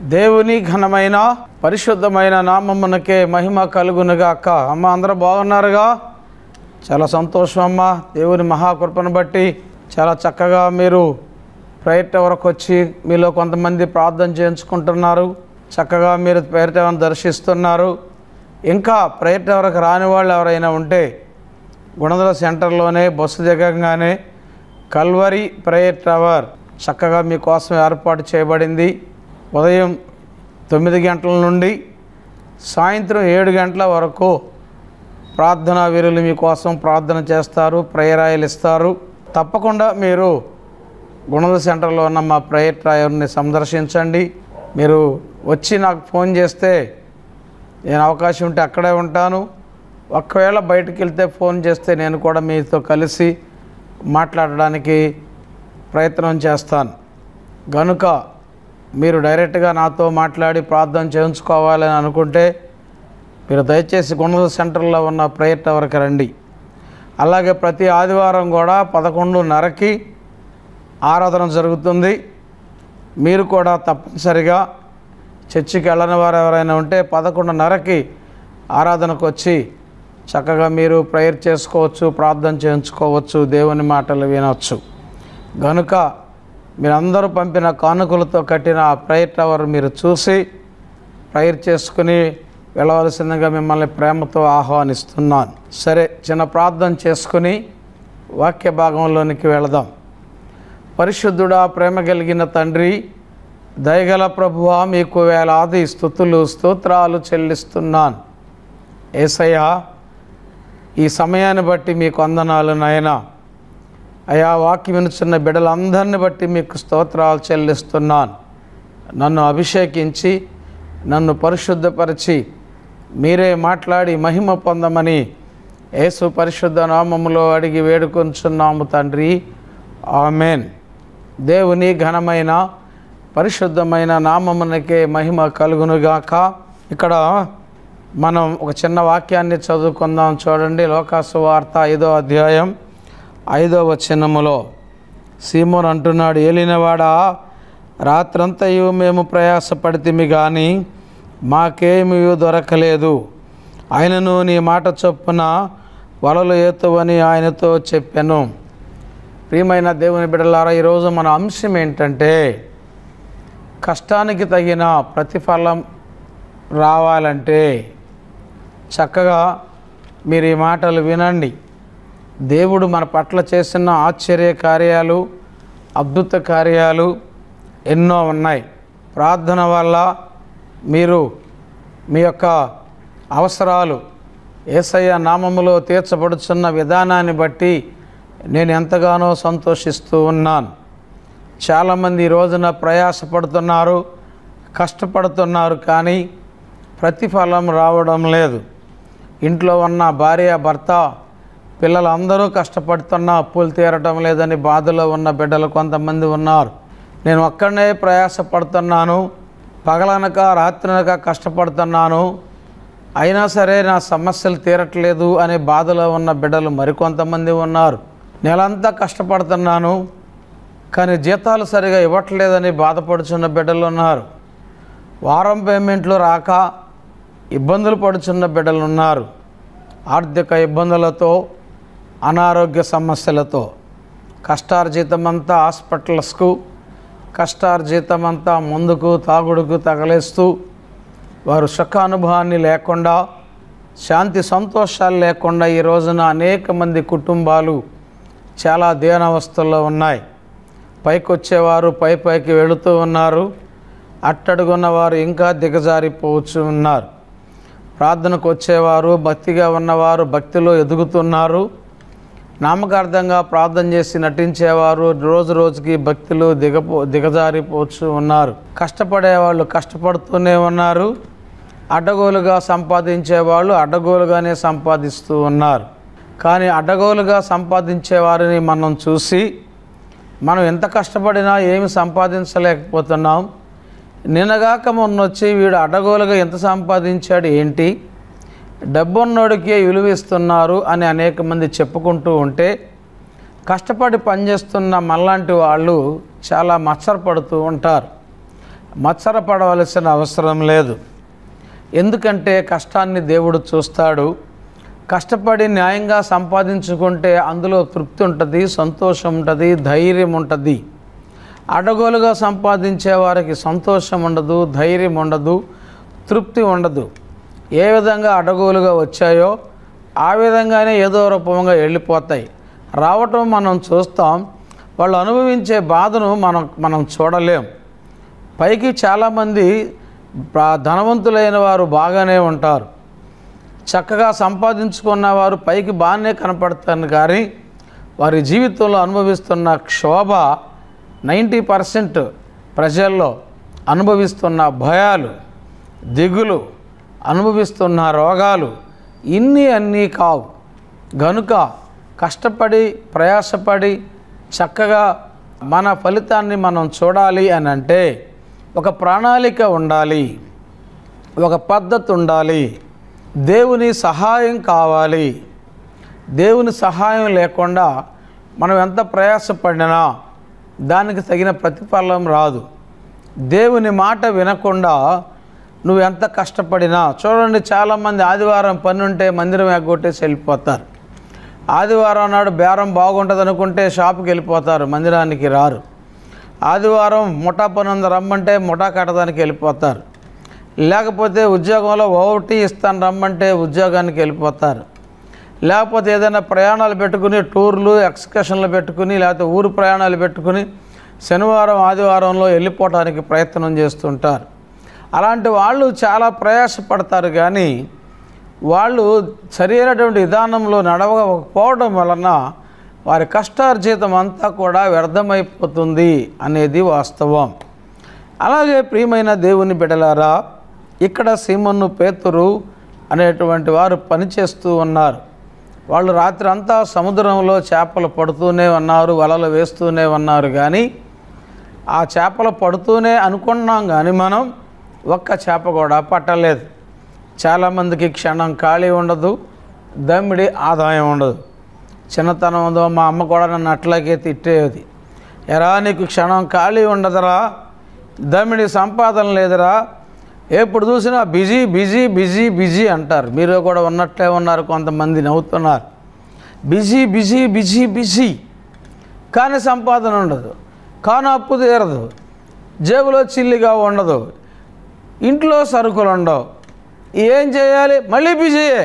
దేవుని ఘనమైన పరిశుద్ధమైన నామమునకే మహిమ కలుగునుగాక అమ్మ అందరూ బాగున్నారుగా చాలా సంతోషం అమ్మ దేవుని మహాకృపను బట్టి చాలా చక్కగా మీరు ప్రేయర్ వరకు వచ్చి మీలో కొంతమంది ప్రార్థన చేయించుకుంటున్నారు చక్కగా మీరు ప్రేయర్ దర్శిస్తున్నారు ఇంకా ప్రేయర్ వరకు రాని వాళ్ళు ఎవరైనా ఉంటే గుణదల సెంటర్లోనే బస్సు దిగంగానే కల్వరి ప్రేయర్ టవర్ చక్కగా మీకోసం ఏర్పాటు చేయబడింది ఉదయం తొమ్మిది గంటల నుండి సాయంత్రం ఏడు గంటల వరకు ప్రార్థనా వీరులు మీకోసం ప్రార్థన చేస్తారు ప్రేయరాయలు ఇస్తారు తప్పకుండా మీరు గుణద సెంటర్లో ఉన్న మా ప్రేయర్ టవర్ని సందర్శించండి మీరు వచ్చి నాకు ఫోన్ చేస్తే నేను అవకాశం ఉంటే అక్కడే ఉంటాను ఒకవేళ బయటికి వెళ్తే ఫోన్ చేస్తే నేను కూడా మీతో కలిసి మాట్లాడడానికి ప్రయత్నం చేస్తాను గనుక మీరు డైరెక్ట్గా నాతో మాట్లాడి ప్రార్థన చేయించుకోవాలని అనుకుంటే మీరు దయచేసి గుణద సెంటర్లో ఉన్న ప్రేయర్ టవర్కి రండి అలాగే ప్రతి ఆదివారం కూడా పదకొండున్నరకి ఆరాధన జరుగుతుంది మీరు కూడా తప్పనిసరిగా చర్చికి వెళ్ళని వారు ఎవరైనా ఉంటే పదకొండున్నరకి ఆరాధనకు వచ్చి చక్కగా మీరు ప్రేయర్ చేసుకోవచ్చు ప్రార్థన చేయించుకోవచ్చు దేవుని మాటలు వినవచ్చు గనుక మీరందరూ పంపిన కానుకలతో కట్టిన ఆ ప్రేయర్ టవర్ మీరు చూసి ప్రేయర్ చేసుకుని వెళ్ళవలసిందిగా మిమ్మల్ని ప్రేమతో ఆహ్వానిస్తున్నాను సరే చిన్న ప్రార్థన చేసుకుని వాక్య భాగంలోనికి వెళదాం పరిశుద్ధుడా ప్రేమ కలిగిన తండ్రి దయగల ప్రభువా మీకు వేలాది స్థుతులు స్తోత్రాలు చెల్లిస్తున్నాను ఏసయ్య ఈ సమయాన్ని బట్టి మీకు వందనాలు నాయన అయా వాక్యం వినుచున్న బిడ్డలందరిని బట్టి మీకు స్తోత్రాలు చెల్లిస్తున్నాను నన్ను అభిషేకించి నన్ను పరిశుద్ధపరిచి మీరే మాట్లాడి మహిమ పొందమని యేసు పరిశుద్ధ నామములో అడిగి వేడుకొంచున్నాము తండ్రి ఆమెన్ దేవుని ఘనమైన పరిశుద్ధమైన నామమునకే మహిమ కలుగునుగాక ఇక్కడ మనం ఒక చిన్న వాక్యాన్ని చదువుకుందాం చూడండి లోకాసు వార్త ఐదో అధ్యాయం ఐదో వచనములో సీమోన్ అంటున్నాడు ఏలినవాడా రాత్రంతయు మేము ప్రయాసపడితిమి కానీ మాకేమీ దొరకలేదు ఆయనను నీ మాట చొప్పున వలలు ఏతువని ఆయనతో చెప్పాను ప్రియమైన దేవుని బిడ్డలారా ఈరోజు మన అంశం ఏంటంటే కష్టానికి తగిన ప్రతిఫలం రావాలంటే చక్కగా మీరు ఈ మాటలు వినండి దేవుడు మన పట్ల చేసిన ఆశ్చర్య కార్యాలు అద్భుత కార్యాలు ఎన్నో ఉన్నాయి ప్రార్థన వల్ల మీరు మీ యొక్క అవసరాలు ఏసయ్య నామములో తీర్చబడుచున్న విధానాన్ని బట్టి నేను ఎంతగానో సంతోషిస్తూ ఉన్నాను చాలామంది ఈ రోజున ప్రయాసపడుతున్నారు కష్టపడుతున్నారు కానీ ప్రతిఫలం రావడం లేదు ఇంట్లో ఉన్న భార్య భర్త పిల్లలందరూ కష్టపడుతున్నా అప్పులు తీరటం లేదని బాధలో ఉన్న బిడ్డలు కొంతమంది ఉన్నారు నేను ఒక్కడనే ప్రయాసపడుతున్నాను పగలనక రాత్రనక కష్టపడుతున్నాను అయినా సరే నా సమస్యలు తీరట్లేదు అనే బాధలో ఉన్న బిడ్డలు మరికొంతమంది ఉన్నారు నెలంతా కష్టపడుతున్నాను కానీ జీతాలు సరిగా ఇవ్వట్లేదని బాధపడుచున్న బిడ్డలు ఉన్నారు వారం పేమెంట్లు రాక ఇబ్బందులు పడుచున్న బిడ్డలు ఉన్నారు ఆర్థిక ఇబ్బందులతో అనారోగ్య సమస్యలతో కష్టార్జితమంతా హాస్పిటల్స్కు కష్టార్జితమంతా ముందుకు తాగుడుకు తగలేస్తూ వారు సుఖానుభవాన్ని లేకుండా శాంతి సంతోషాలు లేకుండా ఈ రోజున అనేక మంది కుటుంబాలు చాలా దీనావస్థల్లో ఉన్నాయి పైకి వచ్చేవారు పై పైకి వెళుతూ ఉన్నారు అట్టడుగున్న వారు ఇంకా దిగజారిపోవచ్చు ఉన్నారు ప్రార్థనకు వచ్చేవారు భక్తిగా ఉన్నవారు భక్తిలో ఎదుగుతున్నారు నామకార్థంగా ప్రార్థన చేసి నటించేవారు రోజు రోజుకి భక్తిలో దిగపో దిగజారిపోవచ్చు ఉన్నారు కష్టపడేవాళ్ళు కష్టపడుతూనే ఉన్నారు అడ్డగోలుగా సంపాదించే వాళ్ళు అడ్డగోలుగానే సంపాదిస్తూ ఉన్నారు కానీ అడ్డగోలుగా సంపాదించే వారిని మనం చూసి మనం ఎంత కష్టపడినా ఏమి సంపాదించలేకపోతున్నాం నిన్నగాక మొన్న వచ్చి వీడు అడ్డగోలుగా ఎంత సంపాదించాడు ఏంటి డబ్బున్నోడికే విలువ ఇస్తున్నారు అని అనేక మంది చెప్పుకుంటూ ఉంటే కష్టపడి పనిచేస్తున్న మనలాంటి వాళ్ళు చాలా మత్సరపడుతూ ఉంటారు మత్సరపడవలసిన అవసరం లేదు ఎందుకంటే కష్టాన్ని దేవుడు చూస్తాడు కష్టపడి న్యాయంగా సంపాదించుకుంటే అందులో తృప్తి ఉంటుంది సంతోషం ఉంటుంది ధైర్యం ఉంటుంది అడగోలుగా సంపాదించే వారికి సంతోషం ఉండదు ధైర్యం ఉండదు తృప్తి ఉండదు ఏ విధంగా అడగోలుగా వచ్చాయో ఆ విధంగానే ఏదో రూపంగా వెళ్ళిపోతాయి రావటం మనం చూస్తాం వాళ్ళు అనుభవించే బాధను మనం మనం చూడలేం పైకి చాలామంది ప్ర- ధనవంతులైన వారు బాగానే ఉంటారు చక్కగా సంపాదించుకున్న వారు పైకి బాగానే కనపడతారు కానీ వారి జీవితంలో అనుభవిస్తున్న క్షోభ నైంటీ పర్సెంట్ ప్రజల్లో అనుభవిస్తున్న భయాలు దిగులు అనుభవిస్తున్న రోగాలు ఇన్ని అన్నీ కావు గనుక కష్టపడి ప్రయాసపడి చక్కగా మన ఫలితాన్ని మనం చూడాలి అని అంటే ఒక ప్రణాళిక ఉండాలి ఒక పద్ధతి ఉండాలి దేవుని సహాయం కావాలి దేవుని సహాయం లేకుండా మనం ఎంత ప్రయాసపడినా దానికి తగిన ప్రతిఫలం రాదు దేవుని మాట వినకుండా నువ్వు ఎంత కష్టపడినా చూడండి చాలామంది ఆదివారం పని ఉంటే మందిరం ఎగ్గొట్టేసి వెళ్ళిపోతారు ఆదివారం నాడు బేరం బాగుంటుంది అనుకుంటే షాప్కి వెళ్ళిపోతారు మందిరానికి రారు ఆదివారం ముఠా పని ఉంది రమ్మంటే ముఠా కట్టడానికి వెళ్ళిపోతారు లేకపోతే ఉద్యోగంలో ఓటీ ఇస్తాను రమ్మంటే ఉద్యోగానికి వెళ్ళిపోతారు లేకపోతే ఏదైనా ప్రయాణాలు పెట్టుకుని టూర్లు ఎక్స్కర్షన్లు పెట్టుకుని లేకపోతే ఊరు ప్రయాణాలు పెట్టుకుని శనివారం ఆదివారంలో వెళ్ళిపోవడానికి ప్రయత్నం చేస్తుంటారు అలాంటి వాళ్ళు చాలా ప్రయాసపడతారు కానీ వాళ్ళు సరైనటువంటి విధానంలో నడవకపోవడం వలన వారి కష్టార్జితం అంతా కూడా వ్యర్థమైపోతుంది అనేది వాస్తవం అలాగే ప్రియమైన దేవుని బిడలారా ఇక్కడ సీమన్ను పేతురు అనేటువంటి వారు పనిచేస్తూ ఉన్నారు వాళ్ళు రాత్రి అంతా సముద్రంలో చేపలు పడుతూనే ఉన్నారు వలలు వేస్తూనే ఉన్నారు కానీ ఆ చేపలు పడుతూనే అనుకున్నాం కానీ మనం ఒక్క చేప కూడా పట్టలేదు చాలామందికి క్షణం ఖాళీ ఉండదు దమ్మిడి ఆదాయం ఉండదు చిన్నతనం ఉందో మా అమ్మ కూడా నన్ను అట్లాగే తిట్టేది ఎరా నీకు క్షణం ఖాళీ ఉండదురా దమ్మిడి సంపాదన లేదురా ఎప్పుడు చూసినా బిజీ బిజీ బిజీ బిజీ అంటారు మీరు కూడా ఉన్నట్లే ఉన్నారు కొంతమంది నవ్వుతున్నారు బిజీ బిజీ బిజీ బిజీ కానీ సంపాదన ఉండదు కానీ అప్పు తీరదు జేబులో చిల్లిగా ఉండదు ఇంట్లో సరుకులు ఉండవు ఏం చేయాలి మళ్ళీ బిజీయే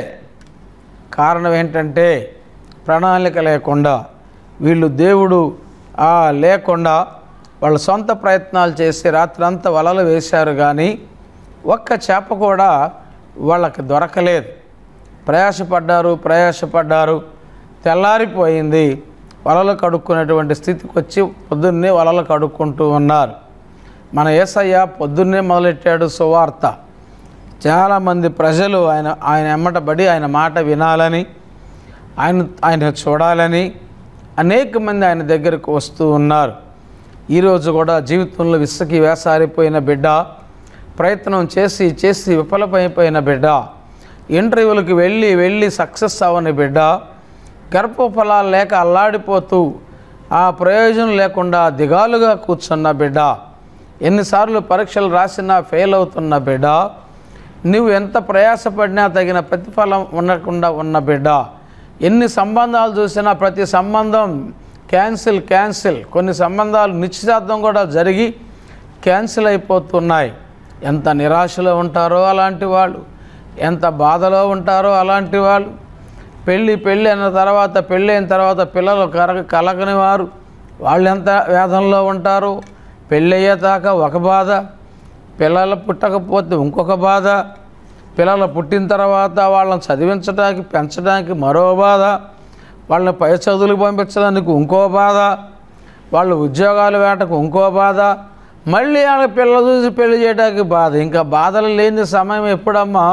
కారణం ఏంటంటే ప్రణాళిక లేకుండా వీళ్ళు దేవుడు ఆ, లేకుండా వాళ్ళ సొంత ప్రయత్నాలు చేసి రాత్రంతా వలలు వేశారు కానీ ఒక్క చేప కూడా వాళ్ళకి దొరకలేదు ప్రయాసపడ్డారు ప్రయాసపడ్డారు తెల్లారిపోయింది వలలు కడుక్కునేటువంటి స్థితికి వచ్చి పొద్దున్నే వలలు కడుక్కుంటూ ఉన్నారు మన ఏసయ్య పొద్దున్నే మొదలెట్టాడు సువార్త చాలామంది ప్రజలు ఆయన ఆయన ఎమ్మటబడి ఆయన మాట వినాలని ఆయన ఆయన చూడాలని అనేక మంది ఆయన దగ్గరకు వస్తూ ఉన్నారు ఈరోజు కూడా జీవితంలో విసుకి వేసారిపోయిన బిడ్డ ప్రయత్నం చేసి చేసి విఫలమైపోయిన బిడ్డ ఇంటర్వ్యూలకు వెళ్ళి వెళ్ళి సక్సెస్ అవ్వని బిడ్డ గర్భఫలాలు లేక అల్లాడిపోతూ ఆ ప్రయోజనం లేకుండా దిగాలుగా కూర్చున్న బిడ్డ ఎన్నిసార్లు పరీక్షలు రాసినా ఫెయిల్ అవుతున్న బిడ్డ నువ్వు ఎంత ప్రయాసపడినా తగిన ప్రతిఫలం ఉండకుండా ఉన్న బిడ్డ ఎన్ని సంబంధాలు చూసినా ప్రతి సంబంధం క్యాన్సిల్ క్యాన్సిల్ కొన్ని సంబంధాలు నిశ్చితార్థం కూడా జరిగి క్యాన్సిల్ అయిపోతున్నాయి ఎంత నిరాశలో ఉంటారో అలాంటి వాళ్ళు ఎంత బాధలో ఉంటారో అలాంటి వాళ్ళు పెళ్ళి పెళ్ళి అన్న తర్వాత పెళ్ళి అయిన తర్వాత పిల్లలు కరగ కలగని వారు వాళ్ళు ఎంత వేదంలో ఉంటారు పెళ్ళి అయ్యేదాకా ఒక బాధ పిల్లలు పుట్టకపోతే ఇంకొక బాధ పిల్లలు పుట్టిన తర్వాత వాళ్ళని చదివించడానికి పెంచడానికి మరో బాధ వాళ్ళని పై చదువులకు పంపించడానికి ఇంకో బాధ వాళ్ళు ఉద్యోగాలు వేటకు ఇంకో బాధ మళ్ళీ వాళ్ళ పిల్లలు చూసి పెళ్లి చేయడానికి బాధ ఇంకా బాధలు లేని సమయం ఎప్పుడమ్మా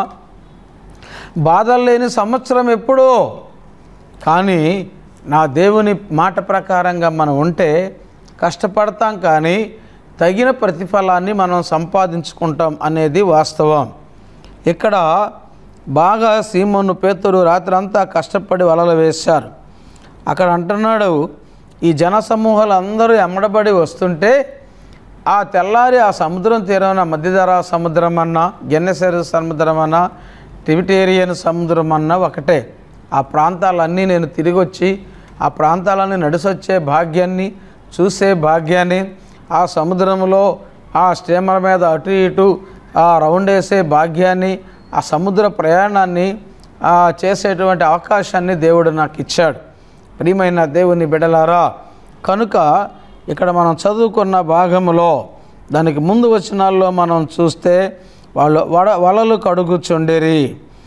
బాధలు లేని సంవత్సరం ఎప్పుడో కానీ నా దేవుని మాట ప్రకారంగా మనం ఉంటే కష్టపడతాం కానీ తగిన ప్రతిఫలాన్ని మనం సంపాదించుకుంటాం అనేది వాస్తవం ఇక్కడ బాగా సీమోను పేతురు రాత్రంతా కష్టపడి వలలు వేశారు అక్కడ అంటున్నాడు ఈ జనసమూహాలు అందరూ ఎమ్మడబడి వస్తుంటే ఆ తెల్లారి ఆ సముద్రం తీరాన మధ్యధరా సముద్రం అన్నా గెన్నెసరి సముద్రం అన్నా టిబిటేరియన్ సముద్రం అన్నా ఒకటే ఆ ప్రాంతాలన్నీ నేను తిరిగి వచ్చి ఆ ప్రాంతాలన్నీ నడిసొచ్చే భాగ్యాన్ని చూసే భాగ్యాన్ని ఆ సముద్రంలో ఆ స్టీమర్ మీద అటు ఇటు ఆ రౌండ్ వేసే భాగ్యాన్ని ఆ సముద్ర ప్రయాణాన్ని ఆ చేసేటువంటి అవకాశాన్ని దేవుడు నాకు ఇచ్చాడు ప్రియమైన దేవుని బిడలారా కనుక ఇక్కడ మనం చదువుకున్న భాగంలో దానికి ముందు వచనాల్లో మనం చూస్తే వాళ్ళు వడ వలలు కడుగుచుండేరి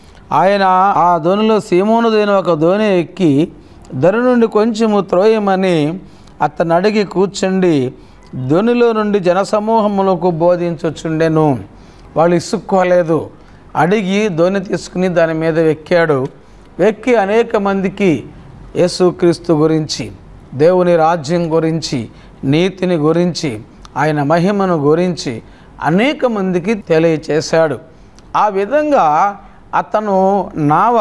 ఆయన ఆ ధోనిలో సీమోను దేని ఒక ధోని ఎక్కి ధర నుండి కొంచెము త్రోయమని అతను అడిగి కూర్చుండి ధోనిలో నుండి జనసమూహములకు బోధించుచుండెను వాళ్ళు ఇసుక్కోలేదు అడిగి ధోని తీసుకుని దాని మీద ఎక్కాడు ఎక్కి అనేక మందికి యేసుక్రీస్తు గురించి దేవుని రాజ్యం గురించి నీతిని గురించి ఆయన మహిమను గురించి అనేక మందికి తెలియచేశాడు ఆ విధంగా అతను నావ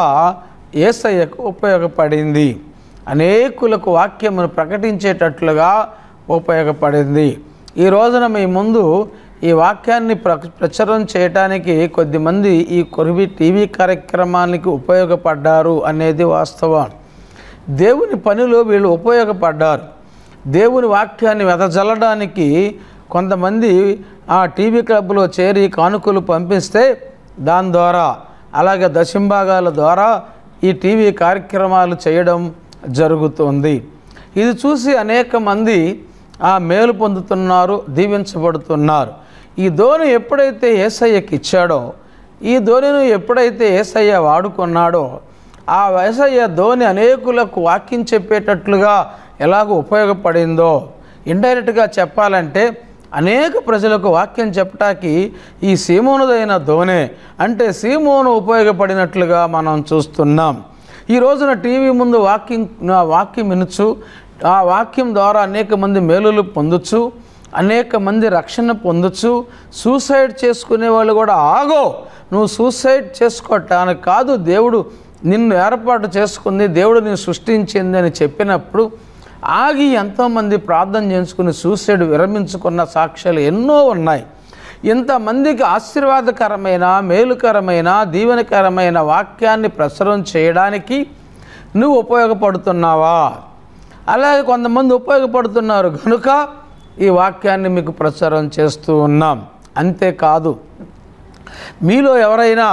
ఏసయ్యకు ఉపయోగపడింది అనేకులకు వాక్యమును ప్రకటించేటట్లుగా ఉపయోగపడింది ఈ రోజున మీ ముందు ఈ వాక్యాన్ని ప్ర ప్రచురం చేయటానికి కొద్దిమంది ఈ కొరివి టీవీ కార్యక్రమానికి ఉపయోగపడ్డారు అనేది వాస్తవం దేవుని పనిలో వీళ్ళు ఉపయోగపడ్డారు దేవుని వాక్యాన్ని వెదజల్లడానికి కొంతమంది ఆ టీవీ క్లబ్లో చేరి కానుకలు పంపిస్తే దాని ద్వారా అలాగే దశంభాగాల ద్వారా ఈ టీవీ కార్యక్రమాలు చేయడం జరుగుతుంది ఇది చూసి అనేక మంది ఆ మేలు పొందుతున్నారు దీవించబడుతున్నారు ఈ ధోని ఎప్పుడైతే ఏసయ్యకి ఇచ్చాడో ఈ ధోనిను ఎప్పుడైతే ఏసయ్య వాడుకున్నాడో ఆ ఏసయ్య ధోని అనేకులకు వాక్యం చెప్పేటట్లుగా ఎలాగో ఉపయోగపడిందో ఇండైరెక్ట్గా చెప్పాలంటే అనేక ప్రజలకు వాక్యం చెప్పటానికి ఈ సీమోనుదైన ధోనే అంటే సీమోను ఉపయోగపడినట్లుగా మనం చూస్తున్నాం ఈ రోజున టీవీ ముందు వాక్యం వాక్యం వినొచ్చు ఆ వాక్యం ద్వారా అనేక మంది మేలులు పొందొచ్చు అనేక మంది రక్షణ పొందొచ్చు సూసైడ్ చేసుకునే వాళ్ళు కూడా ఆగో నువ్వు సూసైడ్ చేసుకోవటానికి కాదు దేవుడు నిన్ను ఏర్పాటు చేసుకుంది దేవుడు నిన్ను సృష్టించింది అని చెప్పినప్పుడు ఆగి ఎంతోమంది ప్రార్థన చేసుకుని సూసైడ్ విరమించుకున్న సాక్ష్యాలు ఎన్నో ఉన్నాయి ఇంతమందికి ఆశీర్వాదకరమైన మేలుకరమైన దీవెనకరమైన వాక్యాన్ని ప్రచురం చేయడానికి నువ్వు ఉపయోగపడుతున్నావా అలాగే కొంతమంది ఉపయోగపడుతున్నారు కనుక ఈ వాక్యాన్ని మీకు ప్రచారం చేస్తూ ఉన్నాం అంతేకాదు మీలో ఎవరైనా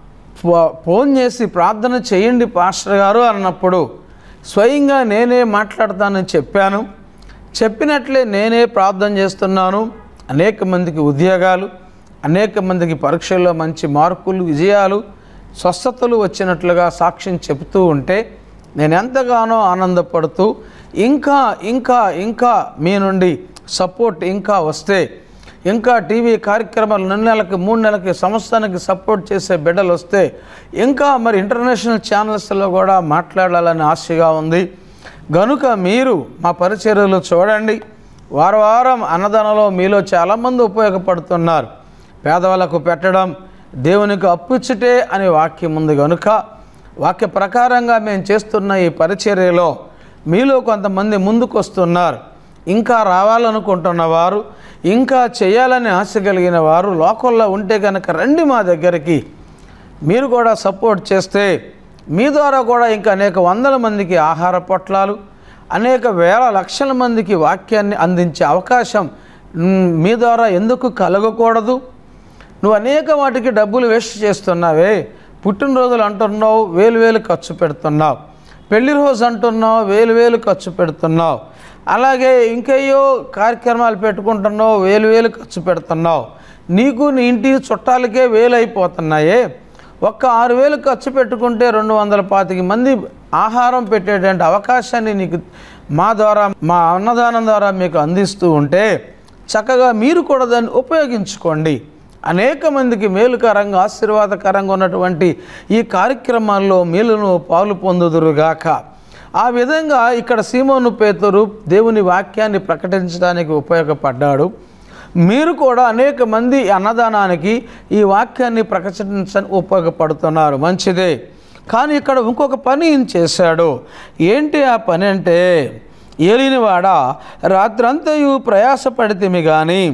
ఫో- ఫోన్ చేసి ప్రార్థన చేయండి పాస్టర్ గారు అన్నప్పుడు స్వయంగా నేనే మాట్లాడతానని చెప్పాను చెప్పినట్లే నేనే ప్రార్థన చేస్తున్నాను అనేక మందికి ఉద్యోగాలు అనేక మందికి పరీక్షల్లో మంచి మార్కులు విజయాలు స్వస్థతలు వచ్చినట్లుగా సాక్ష్యం చెబుతూ ఉంటే నేను ఎంతగానో ఆనందపడుతూ ఇంకా ఇంకా ఇంకా మీ నుండి సపోర్ట్ ఇంకా వస్తే ఇంకా టీవీ కార్యక్రమాలు రెండు నెలలకి మూడు నెలలకి సంవత్సరానికి సపోర్ట్ చేసే బిడ్డలు వస్తే ఇంకా మరి ఇంటర్నేషనల్ ఛానల్స్లో కూడా మాట్లాడాలని ఆశగా ఉంది గనుక మీరు మా పరిచర్యలు చూడండి వారం వారం అన్నదానంలో మీలో చాలామంది ఉపయోగపడుతున్నారు పేదవాళ్ళకు పెట్టడం దేవునికి అప్పుచ్చుటే అనే వాక్యం ఉంది కనుక వాక్య ప్రకారంగా మేము చేస్తున్న ఈ పరిచర్యలో మీలో కొంతమంది ముందుకు వస్తున్నారు ఇంకా రావాలనుకుంటున్న వారు ఇంకా చేయాలని ఆశ కలిగిన వారు లోకల్లో ఉంటే కనుక రండి మా దగ్గరికి మీరు కూడా సపోర్ట్ చేస్తే మీ ద్వారా కూడా ఇంకా అనేక వందల మందికి ఆహార పొట్లాలు అనేక వేల లక్షల మందికి వాక్యాన్ని అందించే అవకాశం మ్, మీ ద్వారా ఎందుకు కలగకూడదు నువ్వు అనేక వాటికి డబ్బులు వేస్ట్ చేస్తున్నావే పుట్టినరోజులు అంటున్నావు వేలు వేలు ఖర్చు పెడుతున్నావు పెళ్లి రోజు అంటున్నావు వేలు వేలు ఖర్చు పెడుతున్నావు అలాగే ఇంకేయో కార్యక్రమాలు పెట్టుకుంటున్నావు వేలు వేలు ఖర్చు పెడుతున్నావు నీకు నీ ఇంటి చుట్టాలకే వేలు అయిపోతున్నాయే ఒక్క ఆరు వేలు ఖర్చు పెట్టుకుంటే రెండు వందల పాతిక మంది ఆహారం పెట్టేటువంటి అవకాశాన్ని నీకు మా ద్వారా మా అన్నదానం ద్వారా మీకు అందిస్తూ ఉంటే చక్కగా మీరు కూడా దాన్ని ఉపయోగించుకోండి అనేక మందికి మేలుకరంగా ఆశీర్వాదకరంగా ఉన్నటువంటి ఈ కార్యక్రమాల్లో మేలును పాలు పొందుదురుగాక ఆ విధంగా ఇక్కడ సీమోను పేతురు దేవుని వాక్యాన్ని ప్రకటించడానికి ఉపయోగపడ్డాడు మీరు కూడా అనేక మంది ఈ అన్నదానానికి ఈ వాక్యాన్ని ప్రకటించడానికి ఉపయోగపడుతున్నారు మంచిదే కానీ ఇక్కడ ఇంకొక పని ఈయన చేశాడు ఏంటి ఆ పని అంటే ఏలినవాడ రాత్రంతయు ప్రయాసపడితేమి కానీ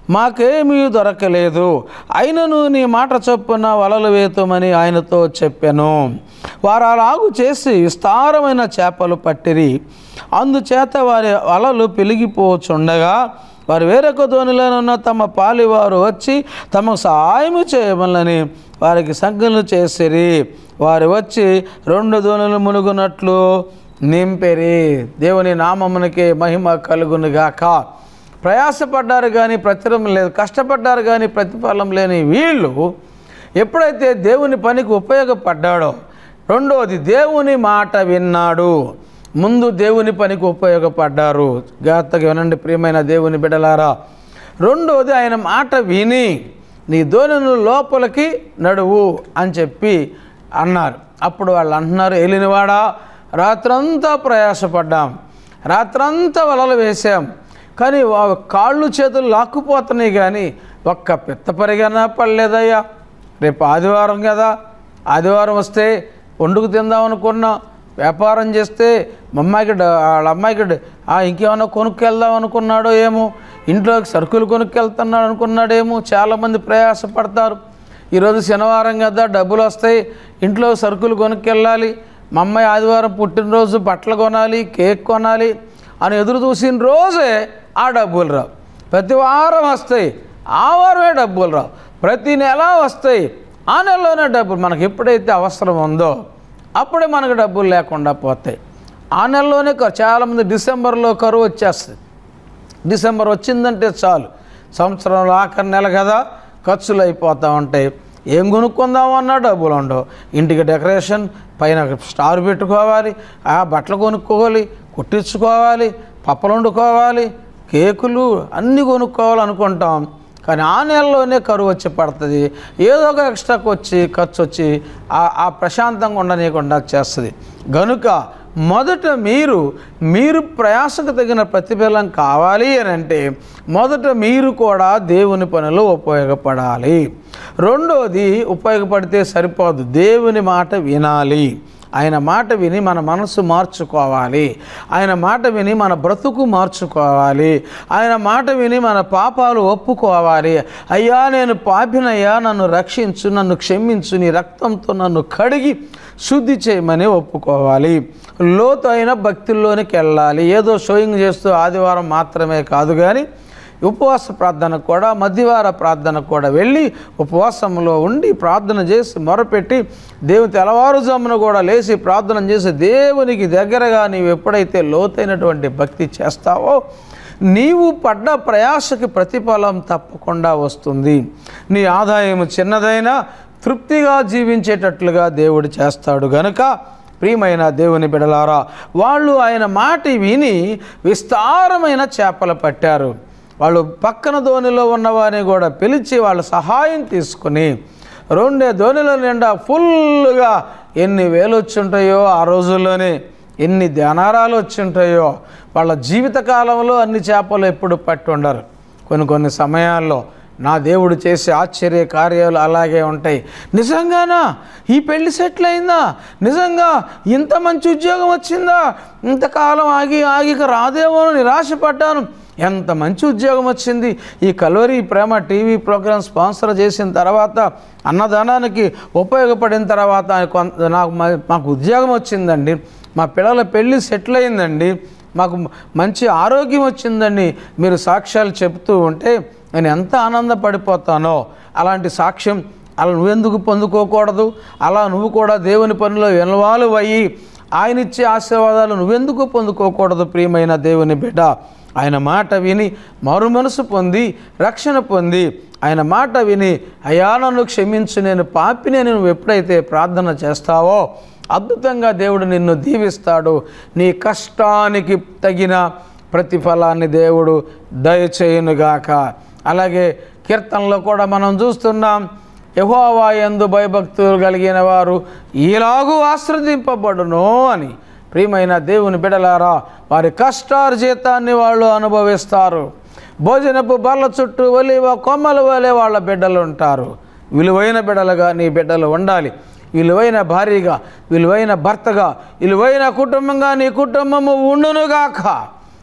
మాకేమీ దొరకలేదు అయినను నీ మాట చొప్పున వలలు వేతుమని ఆయనతో చెప్పాను వారు అలాగు చేసి విస్తారమైన చేపలు పట్టిరి అందుచేత వారి వలలు పెలిగిపోచుండగా వారు వేరొక ధోనిలోనున్న తమ పాలివారు వచ్చి తమకు సహాయము చేయమని వారికి సంఖ్యలు చేసిరి వారు వచ్చి రెండు ధోనులు మునుగునట్లు నింపెరి దేవుని నామమునకే మహిమ కలుగునుగాక ప్రయాసపడ్డారు కానీ ప్రతిఫలం లేదు కష్టపడ్డారు కానీ ప్రతిఫలం లేని వీళ్ళు ఎప్పుడైతే దేవుని పనికి ఉపయోగపడ్డాడో రెండోది దేవుని మాట విన్నాడు ముందు దేవుని పనికి ఉపయోగపడ్డారు జాగ్రత్తగా వినండి ప్రియమైన దేవుని బిడలారా రెండోది ఆయన మాట విని నీ ధోనిను లోపలికి నడువు అని చెప్పి అన్నారు అప్పుడు వాళ్ళు అంటున్నారు వెళ్ళినవాడా రాత్రంతా ప్రయాసపడ్డాం రాత్రంతా వలలు వేసాం కానీ వా- కాళ్ళు చేతులు లాక్కుపోతున్నాయి కానీ ఒక్క పిత్త పరిగణ పడలేదయ్యా రేపు ఆదివారం కదా ఆదివారం వస్తే వండుకు తిందాం అనుకున్నా వ్యాపారం చేస్తే మా అమ్మాయికి డ- వాళ్ళ అమ్మాయికి డ- ఆ, ఇంకేమైనా కొనుక్కెళ్దాం అనుకున్నాడో ఏమో ఇంట్లోకి సరుకులు కొనుక్కెళ్తున్నాడు అనుకున్నాడేమో చాలామంది ప్రయాసపడతారు ఈరోజు శనివారం కదా డబ్బులు వస్తాయి ఇంట్లో సరుకులు కొనుక్కెళ్ళాలి మా అమ్మాయి ఆదివారం పుట్టినరోజు బట్టలు కొనాలి కేక్ కొనాలి అని ఎదురు చూసిన రోజే ఆ డబ్బులు రావు ప్రతి వారం వస్తాయి ఆ వారమే డబ్బులు రావు ప్రతి నెల వస్తాయి ఆ నెలలోనే డబ్బులు మనకి ఎప్పుడైతే అవసరం ఉందో అప్పుడే మనకు డబ్బులు లేకుండా పోతాయి ఆ నెలలోనే క- చాలామంది డిసెంబర్లో కరువు వచ్చేస్తుంది డిసెంబర్ వచ్చిందంటే చాలు సంవత్సరంలో ఆఖరి నెల కదా ఖర్చులు అయిపోతూ ఉంటాయి ఏం కొనుక్కుందామన్నా డబ్బులు ఉండవు ఇంటికి డెకరేషన్ పైన స్టార్ పెట్టుకోవాలి ఆ బట్టలు కొనుక్కోవాలి కుట్టించుకోవాలి పప్పలు వండుకోవాలి కేకులు అన్నీ కొనుక్కోవాలనుకుంటాం కానీ ఆ నెలలోనే కరువు వచ్చి పడుతుంది ఏదో ఒక ఎక్స్ట్రాకి వచ్చి ఖర్చు వచ్చి ఆ- ఆ ప్రశాంతంగా ఉండనీయకుండా చేస్తుంది గనుక మొదట మీరు మీరు ప్రయాసకు తగిన ప్రతిఫలం కావాలి అని అంటే మొదట మీరు కూడా దేవుని పనిలో ఉపయోగపడాలి రెండోది ఉపయోగపడితే సరిపోదు దేవుని మాట వినాలి ఆయన మాట విని మన మనసు మార్చుకోవాలి ఆయన మాట విని మన బ్రతుకు మార్చుకోవాలి ఆయన మాట విని మన పాపాలు ఒప్పుకోవాలి అయ్యా నేను పాపినయ్యా నన్ను రక్షించు నన్ను క్షమించు నీ రక్తంతో నన్ను కడిగి శుద్ధి చేయమని ఒప్పుకోవాలి లోతు అయిన భక్తుల్లోనికి వెళ్ళాలి ఏదో షోయింగ్ చేస్తూ ఆదివారం మాత్రమే కాదు కానీ ఉపవాస ప్రార్థనకు కూడా మధ్యవార ప్రార్థనకు కూడా వెళ్ళి ఉపవాసంలో ఉండి ప్రార్థన చేసి మొరపెట్టి దేవుని తెల్లవారుజామున కూడా లేచి ప్రార్థన చేసి దేవునికి దగ్గరగా నీవు ఎప్పుడైతే లోతైనటువంటి భక్తి చేస్తావో నీవు పడ్డ ప్రయాసకి ప్రతిఫలం తప్పకుండా వస్తుంది నీ ఆదాయం చిన్నదైనా తృప్తిగా జీవించేటట్లుగా దేవుడు చేస్తాడు గనుక ప్రియమైన దేవుని బిడలారా వాళ్ళు ఆయన మాట విని విస్తారమైన చేపలు పట్టారు వాళ్ళు పక్కన ధోనిలో ఉన్నవారిని కూడా పిలిచి వాళ్ళ సహాయం తీసుకుని రెండే ధోనిల నిండా ఫుల్గా ఎన్ని వేలు వచ్చుంటాయో ఆ రోజుల్లోనే ఎన్ని ధ్యానారాలు వచ్చుంటాయో వాళ్ళ జీవితకాలంలో అన్ని చేపలు ఎప్పుడు పట్టి ఉండరు కొన్ని కొన్ని సమయాల్లో నా దేవుడు చేసే ఆశ్చర్య కార్యాలు అలాగే ఉంటాయి నిజంగానా ఈ పెళ్లి సెటిల్ అయిందా నిజంగా ఇంత మంచి ఉద్యోగం వచ్చిందా ఇంతకాలం ఆగి ఆగిక రాదేమో అని నిరాశపడ్డాను ఎంత మంచి ఉద్యోగం వచ్చింది ఈ కలోరీ ప్రేమ టీవీ ప్రోగ్రామ్ స్పాన్సర్ చేసిన తర్వాత అన్నదానానికి ఉపయోగపడిన తర్వాత కొంత నాకు మ- మాకు ఉద్యోగం వచ్చిందండి మా పిల్లల పెళ్ళి సెటిల్ అయిందండి మాకు మంచి ఆరోగ్యం వచ్చిందండి మీరు సాక్ష్యాలు చెప్తూ ఉంటే నేను ఎంత ఆనందపడిపోతానో అలాంటి సాక్ష్యం అలా నువ్వెందుకు పొందుకోకూడదు అలా నువ్వు కూడా దేవుని పనిలో ఇన్వాల్వ్ అయ్యి ఆయన ఇచ్చే ఆశీర్వాదాలు నువ్వెందుకు పొందుకోకూడదు ప్రియమైన దేవుని బిడ్డ ఆయన మాట విని మరు మనసు పొంది రక్షణ పొంది ఆయన మాట విని అయా నన్ను క్షమించు నేను పాపిని అని నువ్వు ఎప్పుడైతే ప్రార్థన చేస్తావో అద్భుతంగా దేవుడు నిన్ను దీవిస్తాడు నీ కష్టానికి తగిన ప్రతిఫలాన్ని దేవుడు దయచేయునుగాక అలాగే కీర్తనలో కూడా మనం చూస్తున్నాం యహోవా యందు భయభక్తులు కలిగిన వారు ఈలాగూ ఆశ్రదింపబడును అని ప్రియమైన దేవుని బిడలారా వారి కష్టార్జితాన్ని వాళ్ళు అనుభవిస్తారు భోజనపు బల్ల చుట్టూ ఒలివ కొమ్మల వలె వాళ్ళ బిడ్డలు ఉంటారు విలువైన బిడ్డలుగా నీ బిడ్డలు ఉండాలి విలువైన భార్యగా విలువైన భర్తగా విలువైన కుటుంబంగా నీ కుటుంబము ఉండునుగాక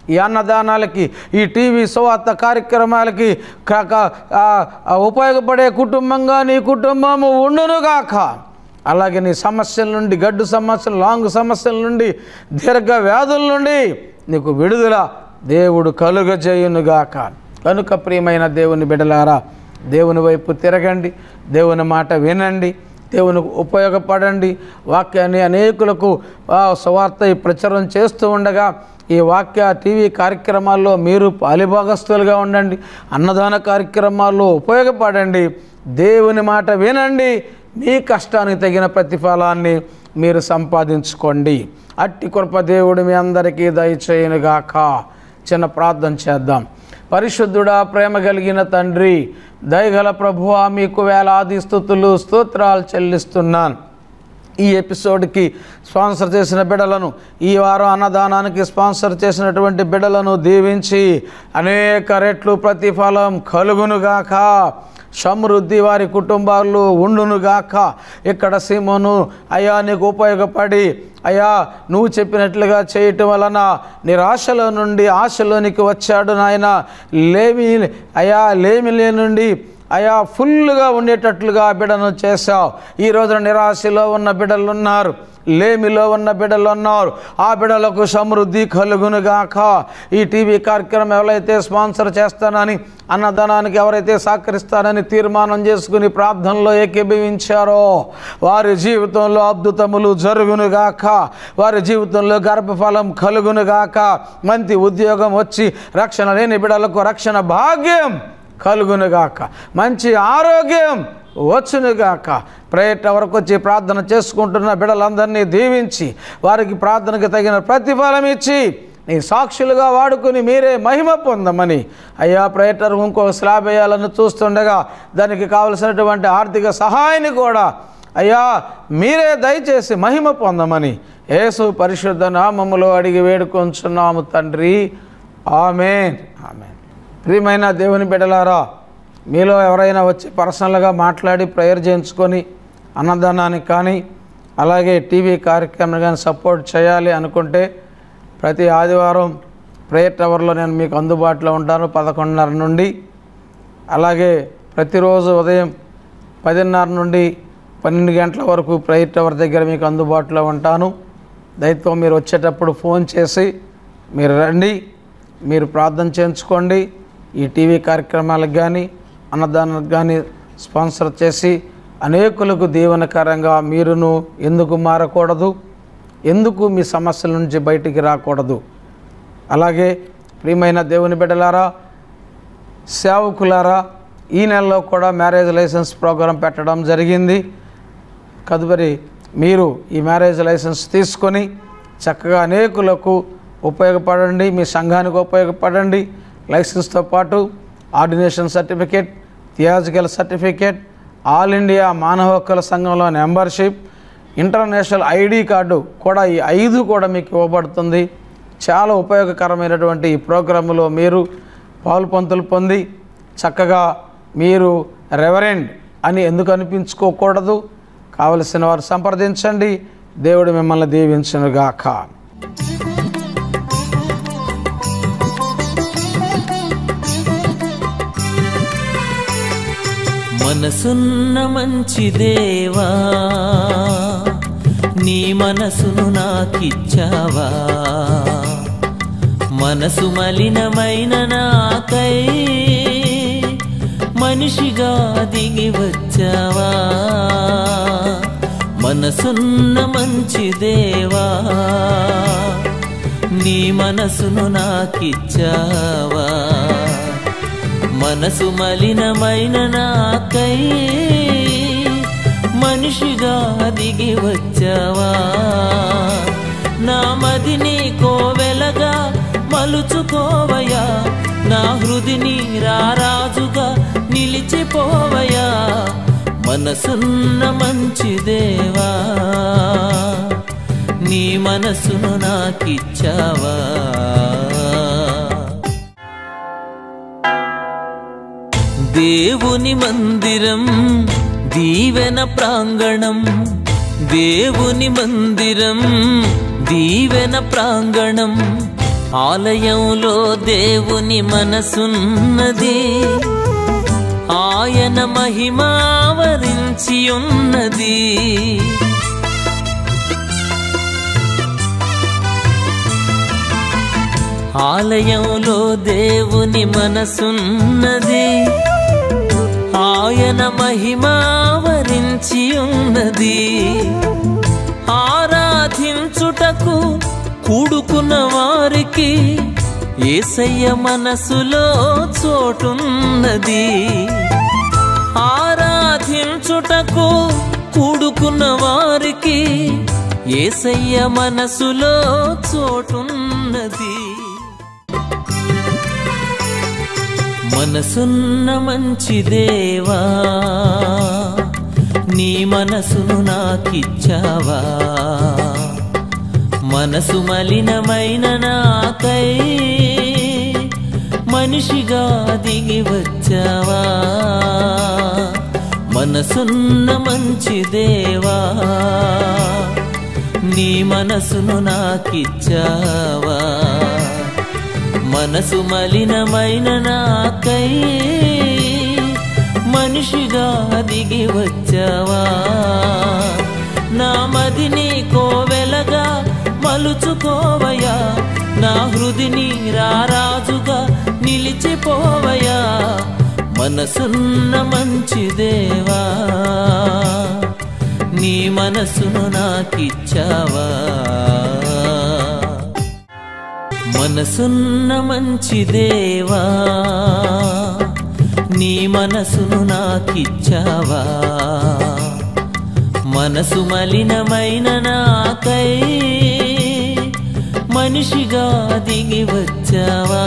ఈ అన్నదానాలకి ఈ టీవీ సువార్త కార్యక్రమాలకి కాక ఆ, ఆ ఉపయోగపడే కుటుంబంగా నీ కుటుంబము ఉండునుగాక అలాగే నీ సమస్యల నుండి గడ్డు సమస్యలు లాంగ్ సమస్యల నుండి దీర్ఘ వ్యాధుల నుండి నీకు విడుదల దేవుడు కలుగజేయునుగాక కనుక ప్రియమైన దేవుని బిడలారా దేవుని వైపు తిరగండి దేవుని మాట వినండి దేవునికి ఉపయోగపడండి వాక్యాన్ని అనేకులకు ఆ, సువార్త ఈ ప్రచారం చేస్తూ ఉండగా ఈ వాక్య టీవీ కార్యక్రమాల్లో మీరు పాలిభాగస్తులుగా ఉండండి అన్నదాన కార్యక్రమాల్లో ఉపయోగపడండి దేవుని మాట వినండి మీ కష్టానికి తగిన ప్రతిఫలాన్ని మీరు సంపాదించుకోండి అట్టి కృప దేవుడు మీ అందరికీ దయచేయనుగాక చిన్న ప్రార్థన చేద్దాం పరిశుద్ధుడా ప్రేమ కలిగిన తండ్రి దయగల ప్రభువా మీకు వేలాది స్థుతులు స్తోత్రాలు చెల్లిస్తున్నాను ఈ ఎపిసోడ్కి స్పాన్సర్ చేసిన బిడలను ఈ వారం అన్నదానానికి స్పాన్సర్ చేసినటువంటి బిడలను దీవించి అనేక రెట్లు ప్రతిఫలం కలుగునుగాక సమృద్ధి వారి కుటుంబాల్లో ఉండునుగాక ఇక్కడ సీమోను అయ్యా నీకు ఉపయోగపడి అయ్యా నువ్వు చెప్పినట్లుగా చేయటం వలన నిరాశలో నుండి ఆశలోనికి వచ్చాడు నాయన లేమి అయా లేమిలే నుండి అయా ఫుల్గా ఉండేటట్లుగా ఆ బిడను చేశావు ఈ రోజున నిరాశలో ఉన్న బిడ్డలు ఉన్నారు లేమిలో ఉన్న బిడ్డలు ఉన్నారు ఆ బిడ్డలకు సమృద్ధి కలుగునుగాక ఈ టీవీ కార్యక్రమం ఎవరైతే స్పాన్సర్ చేస్తానని అన్నదానానికి ఎవరైతే సహకరిస్తానని తీర్మానం చేసుకుని ప్రార్థనలో ఏకీభవించారో వారి జీవితంలో అద్భుతములు జరుగునుగాక వారి జీవితంలో గర్భఫలం కలుగునుగాక మంచి ఉద్యోగం వచ్చి రక్షణ లేని బిడ్డలకు రక్షణ భాగ్యం కలుగునుగాక మంచి ఆరోగ్యం వచ్చునుగాక ప్రేట వరకు వచ్చి ప్రార్థన చేసుకుంటున్న బిడ్డలందరినీ దీవించి వారికి ప్రార్థనకు తగిన ప్రతిఫలం ఇచ్చి నీ సాక్షులుగా వాడుకుని మీరే మహిమ పొందమని అయ్యా ప్రేటర్ ఇంకో స్లాబ్ వేయాలని చూస్తుండగా దానికి కావలసినటువంటి ఆర్థిక సహాయాన్ని కూడా అయ్యా మీరే దయచేసి మహిమ పొందమని యేసు పరిశుద్ధ నామములో అడిగి వేడుకొంచున్నాము తండ్రి ఆమెన్ ఆమెన్ ప్రియమైన దేవుని బిడ్డలారా మీలో ఎవరైనా వచ్చి పర్సనల్గా మాట్లాడి ప్రేయర్ చేయించుకొని అన్నదానానికి కానీ అలాగే టీవీ కార్యక్రమం కానీ సపోర్ట్ చేయాలి అనుకుంటే ప్రతి ఆదివారం ప్రేయర్ టవర్లో నేను మీకు అందుబాటులో ఉంటాను పదకొండున్నర నుండి అలాగే ప్రతిరోజు ఉదయం పదిన్నర నుండి పన్నెండు గంటల వరకు ప్రేయర్ టవర్ దగ్గర మీకు అందుబాటులో ఉంటాను దయతో మీరు వచ్చేటప్పుడు ఫోన్ చేసి మీరు రండి మీరు ప్రార్థన చేయించుకోండి ఈ టీవీ కార్యక్రమాలకు కానీ అన్నదానాలకు కానీ స్పాన్సర్ చేసి అనేకులకు దీవెనకరంగా మీరును ఎందుకు మారకూడదు ఎందుకు మీ సమస్యల నుంచి బయటికి రాకూడదు అలాగే ప్రియమైన దేవుని బిడ్డలారా సేవకులారా ఈ నెలలో కూడా మ్యారేజ్ లైసెన్స్ ప్రోగ్రాం పెట్టడం జరిగింది తదుపరి మీరు ఈ మ్యారేజ్ లైసెన్స్ తీసుకొని చక్కగా అనేకులకు ఉపయోగపడండి మీ సంఘానికి ఉపయోగపడండి లైసెన్స్తో పాటు ordination certificate theological certificate all India మానవ హక్కుల సంఘంలో మెంబర్షిప్ ఇంటర్నేషనల్ ఐడి కార్డు కూడా ఈ ఐదు కూడా మీకు ఇవ్వబడుతుంది చాలా ఉపయోగకరమైనటువంటి ఈ ప్రోగ్రాంలో మీరు పాలు పంతులు పొంది చక్కగా మీరు రెవరెండ్ అని ఎందుకు అనిపించుకోకూడదు కావలసిన వారు సంప్రదించండి దేవుడు మిమ్మల్ని దీవించునుగాక మనసున్న మంచి దేవా నీ మనసును నాకిచ్చావా మనసు మలినమైన నాకై మనిషిగా దిగి వచ్చావా మనసున్న మంచి దేవా నీ మనసును నాకిచ్చావా మనసు మలినమైన నాకై మనిషిగా దిగి వచ్చావా నా మదిని కోవెలగా మలుచుకోవయా నా హృదిని రారాజుగా నిలిచిపోవయా మనసున్న మంచి దేవా నీ మనసును నాకిచ్చావా దేవుని మందిరం దీవెన ప్రాంగణం దేవుని మందిరం దీవెన ప్రాంగణం ఆలయంలో దేవుని మనసున్నది ఆయన మహిమావరించి ఉన్నది ఆలయంలో దేవుని మనసున్నది ఆయన మహిమావరించి ఉన్నది ఆరాధించుటకు కూడుకున్న వారికి ఏసయ్య మనసులో చోటున్నది ఆరాధించుటకు కూడుకున్న వారికి ఏసయ్య మనసులో చోటున్నది మనసున్న మంచి దేవా నీ మనసును నాకిచ్చావా మనసు మలినమైన నాకై మనిషిగా దిగి వచ్చావా మనసున్న మంచి దేవా నీ మనసును నాకిచ్చావా మనసు మలినమైన నాకై మనిషిగా దిగి వచ్చావా నా మదిని కోవెలగా మలుచుకోవయా నా హృదిని రారాజుగా నిలిచిపోవయా మనసున్న మంచి దేవా నీ మనసును నాకిచ్చావా మనసున్న మంచి దేవా నీ మనసును నాకిచ్చావా మనసు మలినమైన నాకై మనిషిగా దిగి వచ్చావా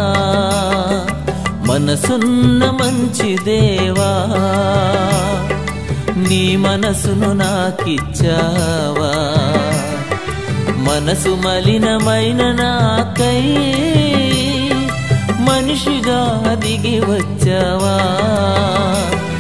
మనసున్న మంచి దేవా నీ మనసును నాకిచ్చావా మనసు మలినమైన నాకై మనిషిగా దిగి వచ్చావా